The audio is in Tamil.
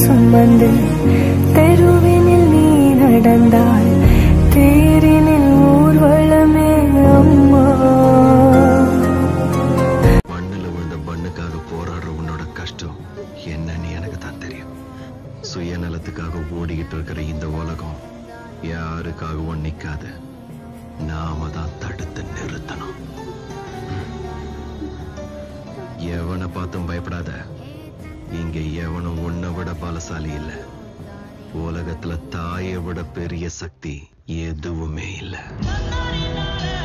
சுமந்து தெருவினில் நீ நடந்தால் தேரினில் ஊர்வலமே அம்மா மண்ணுல விழுந்த பண்ணுக்காக போராடுற உன்னோட கஷ்டம் என்னன்னு எனக்கு தான் தெரியும் சுயநலத்துக்காக ஓடிக்கிட்டு இருக்கிற இந்த உலகம் யாருக்காகவும் நிக்காது நாம தான் தடுத்து நிறுத்தணும் எவனை பார்த்தும் பயப்படாத இங்க எவனும் உன்னை விட பலசாலி இல்ல உலகத்துல தாயை விட பெரிய சக்தி எதுவுமே இல்லை